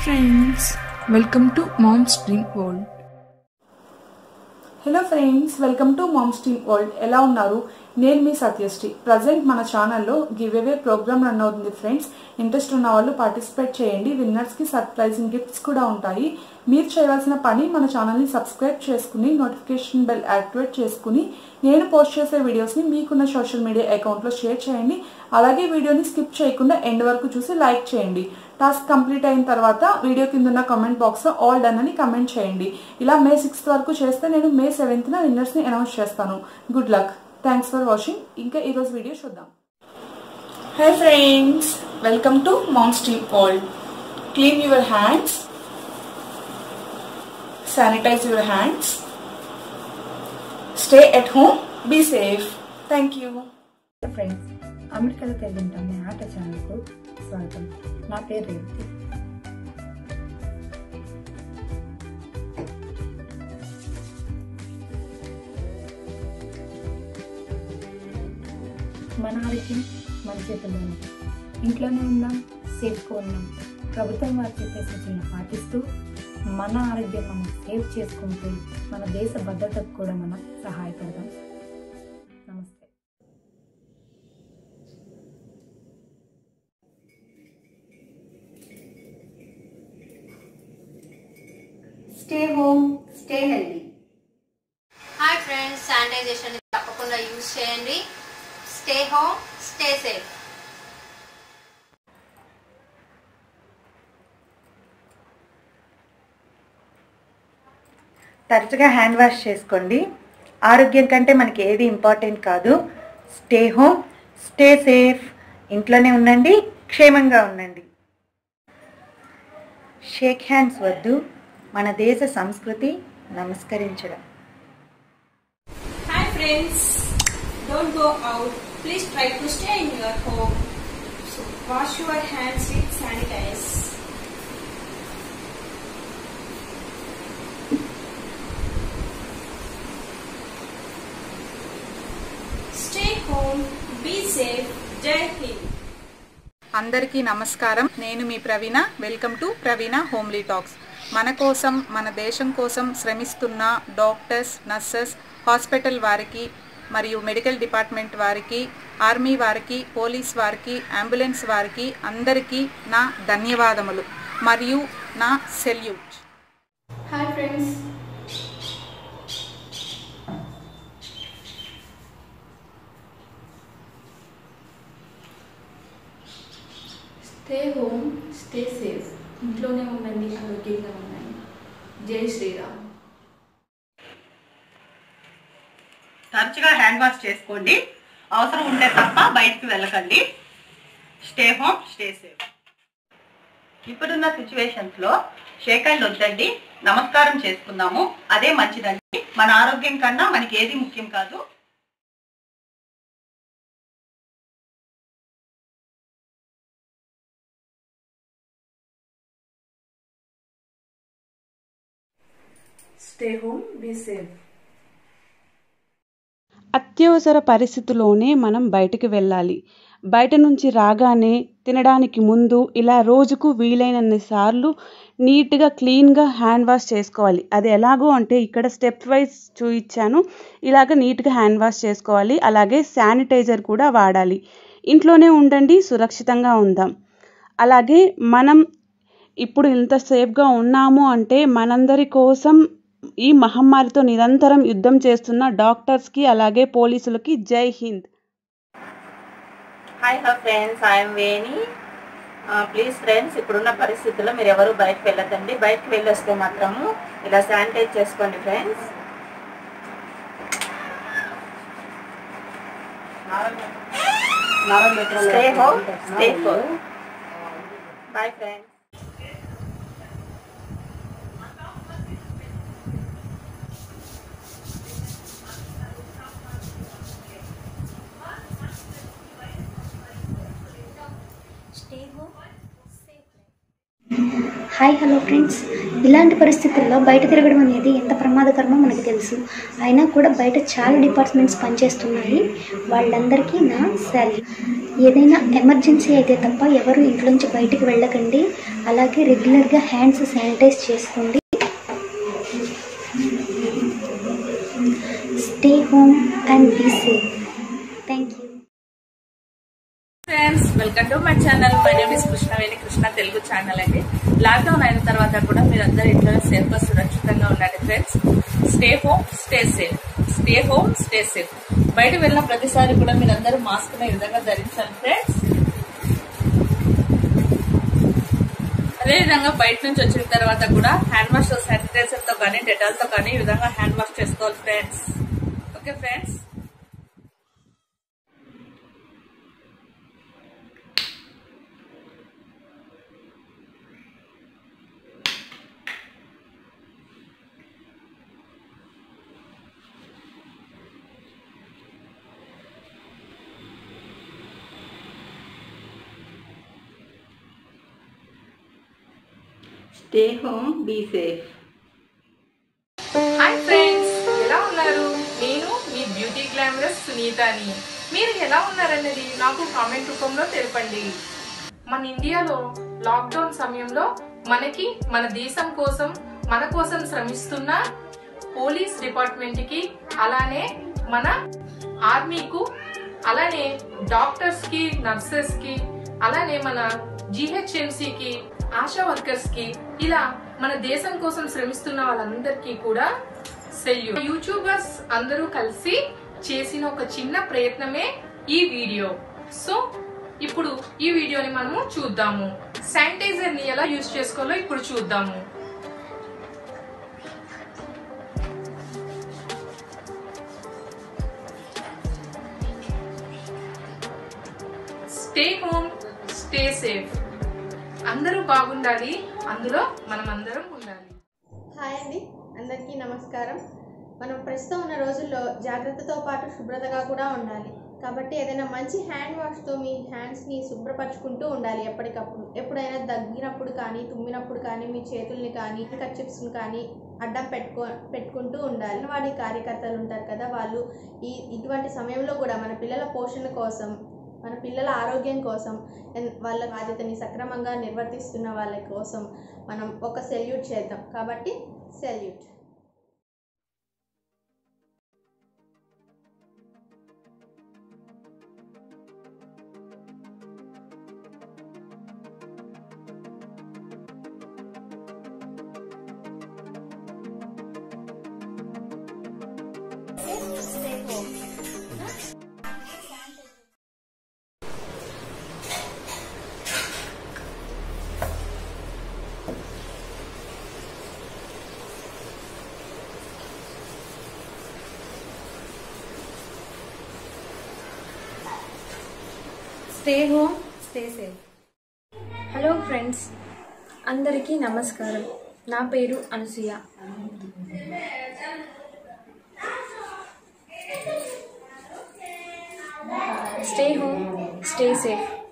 Friends welcome to mom's dream world hello friends welcome to mom's team world ఎలా ఉన్నారు నేను మీ Satyasri present మన ఛానల్లో గివ్ అవే ప్రోగ్రామ్ రన్ అవుతుంది ఫ్రెండ్స్ ఇంట్రెస్ట్ ఉన్న వాళ్ళు పార్టిసిపేట్ చేయండి విన్నర్స్ కి సర్ప్రైజింగ్ గిఫ్ట్స్ కూడా ఉంటాయి మీరు చేయవలసిన పని మన ఛానల్ని సబ్స్క్రైబ్ చేసుకుని నోటిఫికేషన్ బెల్ యాక్టివేట్ చేసుకుని నేను పోస్ట్ చేసే వీడియోస్ని మీకున్న సోషల్ మీడియా అకౌంట్లో షేర్ చేయండి అలాగే వీడియోని స్కిప్ చేయకుండా ఎండ్ వరకు చూసి లైక్ చేయండి టాస్క్ కంప్లీట్ అయిన తర్వాత వీడియో కింద ఉన్న కామెంట్ బాక్స్ లో ఆల్ డన్ అని కమెంట్ చేయండి ఇలా మే సిక్స్త్ వరకు చేస్తే నేను మే సెవెంత్ న విన్నర్స్ ని అనౌన్స్ చేస్తాను good luck thanks for watching ఇంకా ఈ రోజు వీడియో చూద్దాం hi friends welcome to mom's team world clean your hands sanitise your hands stay at home be safe thank you friends అమెరికాలో తెలివింటాం మీ ఆట ఛానల్కు స్వాగతం నా పేరు రేవతి మన ఆరోగ్యం మన చేతుల్లో ఉంది ఇంట్లోనే ఉందాం సేఫ్గా ఉందాం ప్రభుత్వం వారు చెప్పే సూచనలు పాటిస్తూ మన ఆరోగ్యం మనం సేవ్ చేసుకుంటూ మన దేశ భద్రతకు కూడా మనం సహాయపడదాం నమస్తే stay home stay healthy hi friends sanitisation తప్పకుండా యూజ్ చేయండి స్టే హోమ్ స్టే సేఫ్ తరచుగా హ్యాండ్ వాష్ చేసుకోండి ఆరోగ్యం కంటే మనకి ఏది ఇంపార్టెంట్ కాదు స్టే హోమ్ స్టే సేఫ్ ఇంట్లోనే ఉండండి క్షేమంగా ఉండండి షేక్ హ్యాండ్స్ వద్దు మన దేశ సంస్కృతి నమస్కరించడం Hi friends, don't go out. Please try to stay in your home. So wash your hands with sanitize. Stay home, be safe, Jai Hind. అందరికీ నమస్కారం నేను మీ Praveena welcome to Praveena homely talks మన కోసం మన దేశం కోసం శ్రమిస్తున్న డాక్టర్స్ నర్సెస్ హాస్పిటల్ వారికి మరియు మెడికల్ డిపార్ట్మెంట్ వారికి ఆర్మీ వారికి పోలీస్ వారికి అంబులెన్స్ వారికి అందరికీ నా ధన్యవాదములు మరియు నా salute hi friends stay home stay safe ఇంట్లోనే ఉండండి ఆరోగ్యంగా ఉండండి జై శ్రీరామ్ తరచుగా హ్యాండ్ వాష్ చేసుకోండి అవసరం ఉంటే తప్ప బయటికి వెళ్ళకండి స్టే హోమ్ స్టే సేఫ్ ఇప్పుడున్న సిచ్యువేషన్స్ లో షేక్ హ్యాండ్ వద్దండి నమస్కారం చేసుకుందాము అదే మంచిదండి మన ఆరోగ్యం కన్నా మనకి ఏది ముఖ్యం కాదు స్టే హోమ్ బీ సేఫ్ అత్యవసర పరిస్థితిలోనే మనం బయటికి వెళ్ళాలి బయట నుంచి రాగానే తినడానికి ముందు ఇలా రోజుకు వీలైనన్ని సార్లు నీట్గా క్లీన్గా హ్యాండ్ వాష్ చేసుకోవాలి అది ఎలాగో అంటే ఇక్కడ స్టెప్ వైజ్ చూపించాను ఇలాగ నీట్గా హ్యాండ్ వాష్ చేసుకోవాలి అలాగే శానిటైజర్ కూడా వాడాలి ఇంట్లోనే ఉండండి సురక్షితంగా ఉందాం అలాగే మనం ఇప్పుడు ఇంత సేఫ్గా ఉన్నాము అంటే మనందరి కోసం ఈ మహమ్మారితో నిరంతరం యుద్ధం చేస్తున్న డాక్టర్స్కి అలాగే పోలీసులకి జై హింద్ hi hello friends I'm Veni please friends ఇప్పుడున్న పరిస్థితుల్లో మీరు ఎవరు బయటకు వెళ్ళొద్దండి బయటకు వెళ్ళొస్తే మాత్రము ఇలా శానిటైజ్ చేసుకోండి friends stay home stay home bye friends hi hello friends ఇలాంటి పరిస్థితుల్లో బయట తిరగడం అనేది ఎంత ప్రమాదకరమో మనకు తెలుసు అయినా కూడా బయట చాలా డిపార్ట్మెంట్స్ పనిచేస్తున్నాయి వాళ్ళందరికీ నా సెల్ ఏదైనా ఎమర్జెన్సీ అయితే తప్ప ఎవరు ఇంట్లోంచి బయటికి వెళ్ళకండి అలాగే రెగ్యులర్గా హ్యాండ్స్ శానిటైజ్ చేసుకోండి stay home and be safe thank you friends welcome to my channel my name is Krishnaveni Krishna Telugu channel అండి లాక్డౌన్ అయిన తర్వాత కూడా మీరందరూ ఇంట్లోనే సేఫ్ గా సురక్షితంగా ఉండండి friends stay home stay safe stay home stay safe బయట వెళ్ళిన ప్రతిసారి కూడా మీరందరూ మాస్క్ ఈ విధంగా ధరించండి ఫ్రెండ్స్ అదేవిధంగా బయట నుంచి వచ్చిన తర్వాత కూడా హ్యాండ్ వాష్ శానిటైజర్ తో కానీ డెటాల్ తో కానీ ఈ విధంగా హ్యాండ్ వాష్ చేసుకోవాలి friends okay friends stay home be safe hi friends ఎలా ఉన్నారు నేను మీ బ్యూటీ గ్లామరస్ సునీతని మీరు ఎలా ఉన్నారన్నది నాకు కామెంట్ రూపంలో తెలపండి మన ఇండియాలో లాక్డౌన్ సమయంలో మనకి మన దేశం కోసం మన కోసం శ్రమిస్తున్న పోలీస్ డిపార్ట్మెంట్ కి అలానే మన ఆర్మీకు అలానే డాక్టర్స్ కి నర్సెస్ కి అలానే మన జిహెచ్ఎంసి కి ఆశా వర్కర్స్ కి ఇలా మన దేశం కోసం శ్రమిస్తున్న వాళ్ళందరికీ కూడా సెల్యూ యూట్యూబర్స్ అందరూ కలిసి చేసిన ఒక చిన్న ప్రయత్నమే ఈ వీడియో సో ఇప్పుడు ఈ వీడియోని మనము చూద్దాము శానిటైజర్ ని ఎలా యూజ్ చేసుకోవాలో ఇప్పుడు చూద్దాము స్టే హోమ్ స్టే సేఫ్ అందరూ బాగుండాలి అందులో మనం అందరం ఉండాలి హాయ్ అండి అందరికీ నమస్కారం మనం ప్రస్తుతం ఉన్న రోజుల్లో జాగ్రత్తతో పాటు శుభ్రతగా కూడా ఉండాలి కాబట్టి ఏదైనా మంచి హ్యాండ్ వాష్తో మీ హ్యాండ్స్ని శుభ్రపరచుకుంటూ ఉండాలి ఎప్పటికప్పుడు ఎప్పుడైనా దగ్గినప్పుడు కానీ తుమ్మినప్పుడు కానీ మీ చేతుల్ని కానీ కచ్చిప్స్ని కానీ అడ్డం పెట్టుకో పెట్టుకుంటూ ఉండాలి వాడి కార్యకర్తలు ఉంటారు కదా వాళ్ళు ఈ ఇటువంటి సమయంలో కూడా మన పిల్లల పోషణ కోసం మన పిల్లల ఆరోగ్యం కోసం ఎన్- వాళ్ళ బాధ్యతని సక్రమంగా నిర్వర్తిస్తున్న వాళ్ళ కోసం మనం ఒక సెల్యూట్ చేద్దాం కాబట్టి salute stay home stay safe hello friends అందరికీ నమస్కారం నా పేరు Anasuya stay home stay safe